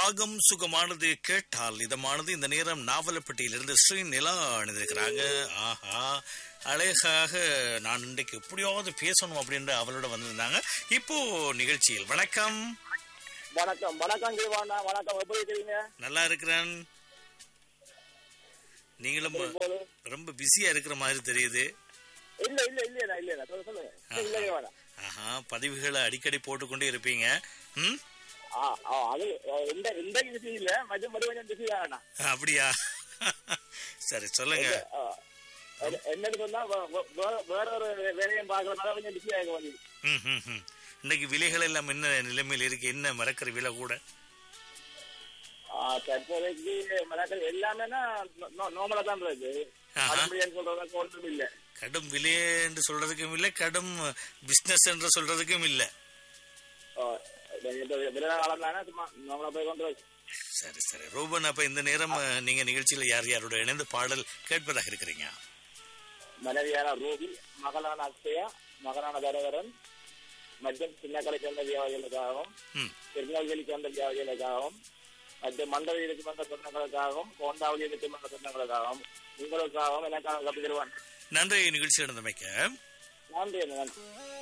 ராகம் சுகமானது கேட்டால் இதமானது இந்த நேரம் நாவலப்பட்டியிலிருந்து ஸ்ரீ நிலா அணிந்திருக்கிறாங்க ஆஹா அழகாக நான் இன்றைக்கு எப்படியாவது பேசணும் அப்படின்ற அவளோட வந்திருந்தாங்க இப்போ நிகழ்ச்சியில் வணக்கம் வணக்கம் வணக்கம் கிருவாண்ணா வணக்கம் எப்படி இருக்கிறீங்க நல்லா இருக்கிறேன் நீங்களும் இப்போது ரொம்ப பிஸியா இருக்கிற மாதிரி தெரியுது இல்ல இல்ல இல்லையா இல்லையா சொல்லுங்க சொல்லுங்க இல்ல வேணாம் ஆஹா பதிவுகளை அடிக்கடி போட்டுக்கொண்டே இருப்பீங்க ம் ஆ ஆ, அது அஹ், இந்த இந்த பிஸி இல்ல மதியம் மறு கொஞ்சம் பிஸி தானண்ணா அப்படியா சரி சொல்லுங்க என்னன்னு சொன்னா வே- வே- வேற- வேற ஒரு வேலையும் பாக்குறதுனால கொஞ்சம் பிஸி ஆக வேண்டியது ம், ம், ம். இன்னைக்கு விலைகள் எல்லாம் என்ன நிலைமையில் இருக்கு என்ன மறக்கிற விலை கூட ஆ, தற்போதைக்கு மரங்கள் எல்லாமே நார்மலா தான் இருக்கு ஆஹா. முடியாதுன்னு சொல்றதுக்கு ஒன்றும் இல்ல கடும் விலை என்று சொல்றதுக்கும் இல்லை கடும் பிசினஸ் என்று சொல்றதுக்கும் இல்லை ஆ, இந்த விலை காலம் தானே சும்மா நார்மலா போய் கொண்டு இருக்கு. சரி சரி ரூபன் அப்ப இந்த நேரம் அஹ், நீங்க நிகழ்ச்சியில யார் யாரோட இணைந்து பாடல் கேட்பதாக இருக்கிறீங்க மனைவியான ரூபி மகளான அக்ஷயா மகனான தரவரன் மற்றும் சின்னக்கலை சேர்ந்த வியாபாரிகளுக்காகவும் ம் திருநெல்வேலி சேர்ந்த வியாபாரிகளுக்காகவும் மற்றும் மண்டலிக்கு வந்த சொந்தங்களுக்காகவும் கோண்டாவளிக்கு வந்த சொந்தங்களுக்காகவும் உங்களுக்காகவும் எனக்காக கப்பிடுவான் நன்றி நிகழ்ச்சி நடந்தமைக்க நன்றி நன்றி